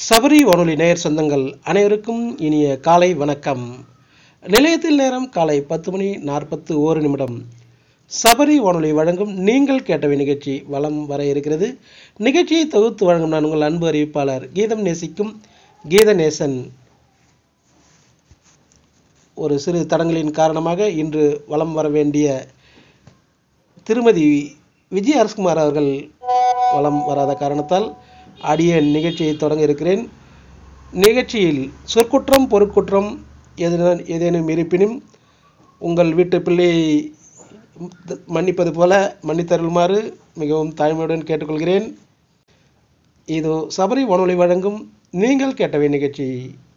சபரி வானொலி நேயர் சொந்தங்கள் அனைவருக்கும் இனிய காலை வணக்கம் நிலையத்தில் நேரம் காலை பத்து மணி நாற்பத்து ஓரு நிமிடம் சபரி வானொலி வழங்கும் நீங்கள் கேட்டவை நிகழ்ச்சி வலம் வர இருக்கிறது நிகழ்ச்சியை தொகுத்து வழங்கும் நான் உங்கள் அன்பு அறிவிப்பாளர் கீதம் நேசிக்கும் கீதநேசன் ஒரு சிறு தடங்களின் காரணமாக இன்று வலம் வர வேண்டிய திருமதி விஜய் அரசகுமார் அவர்கள் வலம் வராத காரணத்தால் அடிய நிகழ்ச்சியை தொடங்க இருக்கிறேன் நிகழ்ச்சியில் சொற்குற்றம் பொருட்குற்றம் எதன ஏதேனும் இருப்பினும் உங்கள் வீட்டு பிள்ளையை மன்னிப்பது போல மன்னித்தருளுமாறு மிகவும் தாய்மையுடன் கேட்டுக்கொள்கிறேன் இதோ சபரி வானொலி வழங்கும் நீங்கள் கேட்டவை நிகழ்ச்சி